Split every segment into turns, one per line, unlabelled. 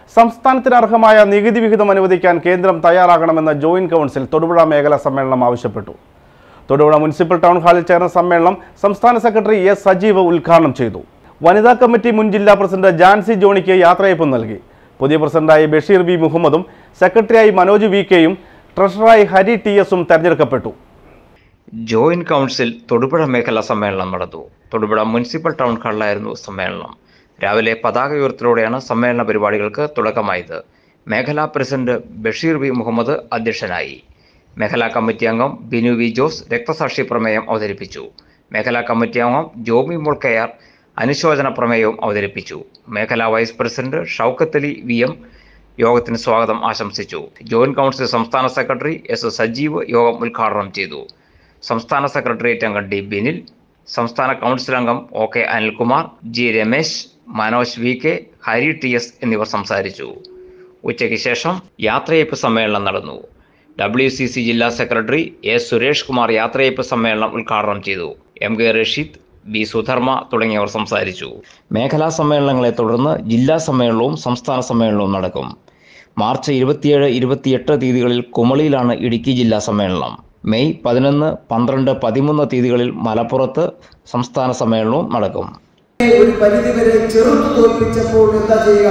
സംസ്ഥാനത്തിന് അർഹമായ നികുതി വിഹിതം അനുവദിക്കാൻ കേന്ദ്രം തയ്യാറാകണമെന്ന് ജോയിന്റ് കൗൺസിൽ തൊടുപുഴ മേഖലാ സമ്മേളനം ആവശ്യപ്പെട്ടു തൊടുപുഴ മുനിസിപ്പൽ ടൗൺ ഹാളിൽ ചേർന്ന സമ്മേളനം സംസ്ഥാന സെക്രട്ടറി എസ് സജീവ് ഉദ്ഘാടനം ചെയ്തു വനിതാ കമ്മിറ്റി മുൻ ജില്ലാ പ്രസിഡന്റ് ജാൻസി ജോണിക്ക് യാത്രയപ്പ് നൽകി പുതിയ പ്രസിഡന്റായി ബഷീർ ബി മുഹമ്മദും സെക്രട്ടറിയായി മനോജ് വി കെയും ട്രഷററായി ഹരി ടി എസും തെരഞ്ഞെടുക്കപ്പെട്ടു
ജോയിന്റ് കൗൺസിൽ തൊടുപുഴ മേഖലാ സമ്മേളനം നടന്നു തൊടുപുഴ മുനിസിപ്പൽ ടൗൺ ഹാളിലായിരുന്നു സമ്മേളനം രാവിലെ പതാക ഉയർത്തലോടെയാണ് സമ്മേളന പരിപാടികൾക്ക് തുടക്കമായത് മേഖലാ പ്രസിഡന്റ് ബഷീർ വി മുഹമ്മദ് അധ്യക്ഷനായി മേഖലാ കമ്മിറ്റി അംഗം ബിനു വി ജോസ് രക്തസാക്ഷി പ്രമേയം അവതരിപ്പിച്ചു മേഖലാ കമ്മിറ്റി അംഗം ജോമി മുൾക്കയാർ അനുശോചന പ്രമേയവും അവതരിപ്പിച്ചു മേഖലാ vice president Shoukath Ali V M യോഗത്തിന് സ്വാഗതം ആശംസിച്ചു ജോയിന്റ് കൗൺസിൽ സംസ്ഥാന സെക്രട്ടറി എസ് സജീവ് യോഗം ഉദ്ഘാടനം ചെയ്തു സംസ്ഥാന സെക്രട്ടേറിയറ്റ് അംഗം ഡി ബിനിൽ സംസ്ഥാന കൗൺസിൽ അംഗം O K Anilkumar G Ramesh Manoj V K Hari T S എന്നിവർ സംസാരിച്ചു ഉച്ചയ്ക്ക് ശേഷം യാത്രയപ്പ് സമ്മേളനം നടന്നു ഡബ്ല്യു സി സി ജില്ലാ സെക്രട്ടറി എ സുരേഷ് കുമാർ യാത്രയപ്പ് സമ്മേളനം ഉദ്ഘാടനം ചെയ്തു M K Rasheed B Sudharma തുടങ്ങിയവർ സംസാരിച്ചു മേഖലാ സമ്മേളനങ്ങളെ തുടർന്ന് ജില്ലാ സമ്മേളനവും സംസ്ഥാന സമ്മേളനവും നടക്കും മാർച്ച് ഇരുപത്തിയേഴ് ഇരുപത്തിയെട്ട് തീയതികളിൽ കുമളിയിലാണ് ഇടുക്കി ജില്ലാ സമ്മേളനം മെയ് പതിനൊന്ന് പന്ത്രണ്ട് പതിമൂന്ന് തീയതികളിൽ മലപ്പുറത്ത് സംസ്ഥാന സമ്മേളനവും നടക്കും
ഒരു പരിധി വരെ ചെറുത്തു തോൽപ്പിച്ചപ്പോൾ എന്താ ചെയ്യുക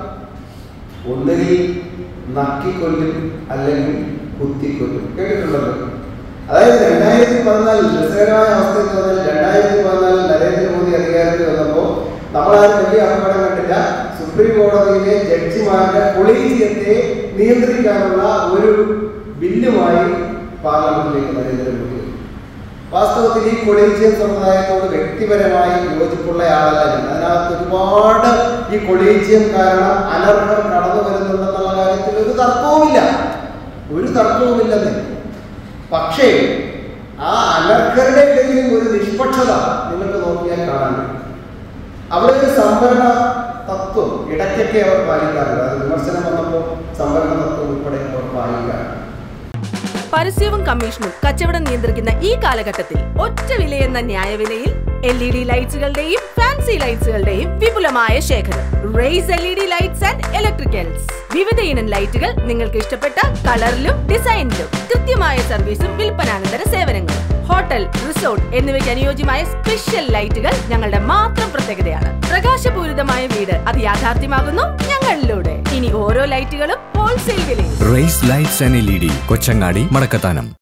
ഒന്നുകിൽ നക്കിക്കൊല്ലും അല്ലെങ്കിൽ കുത്തിക്കൊല്ലും കേട്ടിട്ടുണ്ടല്ലോ അതായത് രണ്ടായിരത്തി പതിനാലിൽ രസകരമായ അവസ്ഥ എന്ന് പറഞ്ഞാൽ രണ്ടായിരത്തി പതിനാലിൽ നരേന്ദ്രമോദി അധികാരത്തിൽ വന്നപ്പോൾ നമ്മളാരും വലിയ അപകടം കണ്ടില്ല സുപ്രീം കോടതിയിലെ ജഡ്ജിമാരുടെ കൊളീജിയത്തെ നിയന്ത്രിക്കാനുള്ള ഒരു ബില്ലുമായി പാർലമെന്റിലേക്ക് നരേന്ദ്രമോദി വന്നു. വാസ്തവത്തിൽ ഈ കൊളീജിയം സമുദായത്തോട് വ്യക്തിപരമായി യോജിപ്പുള്ള ആളല്ല ഞാൻ അതിനകത്ത് ഒരുപാട് ഈ കൊളീജിയം കാരണം അനർഹം കടന്നു വരുന്നുണ്ടെന്നുള്ള കാര്യത്തിൽ ഒരു തർക്കവുമില്ല ഒരു തർക്കവുമില്ലെന്ന് പക്ഷേ ആ അനർഹരുടെ ഇടയിൽ ഒരു നിഷ്പക്ഷത നിങ്ങൾക്ക് നോക്കിയാൽ കാണാൻ കഴിയും അവിടെ ഒരു സംവരണ തത്വം ഇടയ്ക്കൊക്കെ അവർ പാലിക്കാറുണ്ട് അത് വിമർശനം വന്നപ്പോൾ സംവരണ തത്വം ഉൾപ്പെടെ അവർ പാലിക്കാറുണ്ട്
പരസ്യവും കമ്മീഷനും കച്ചവടം നിയന്ത്രിക്കുന്ന ഈ കാലഘട്ടത്തിൽ ഒറ്റ വിലയെന്ന ന്യായവിലയിൽ എൽ ഇ ഡി ലൈറ്റ്സുകളുടെയും ഫാൻസി ലൈറ്റ്സുകളുടെയും വിപുലമായ ശേഖരം Race L E D lights and electricals വിവിധ ഇനം ലൈറ്റുകൾ നിങ്ങൾക്ക് ഇഷ്ടപ്പെട്ട കളറിലും ഡിസൈനിലും കൃത്യമായ സർവീസും വിൽപ്പനാനന്തര സേവനങ്ങളും ഹോട്ടൽ റിസോർട്ട് എന്നിവയ്ക്ക് അനുയോജ്യമായ സ്പെഷ്യൽ ലൈറ്റുകൾ ഞങ്ങളുടെ മാത്രം പ്രത്യേകതയാണ് പ്രകാശപൂരിതമായ വീട് അത് യാഥാർത്ഥ്യമാകുന്നു ഞങ്ങളിലൂടെ ഇനി ഓരോ ലൈറ്റുകളും ഹോൾസെയിൽ വിലയിൽ
Race lights and L E D Kochangadi മടക്കത്താനം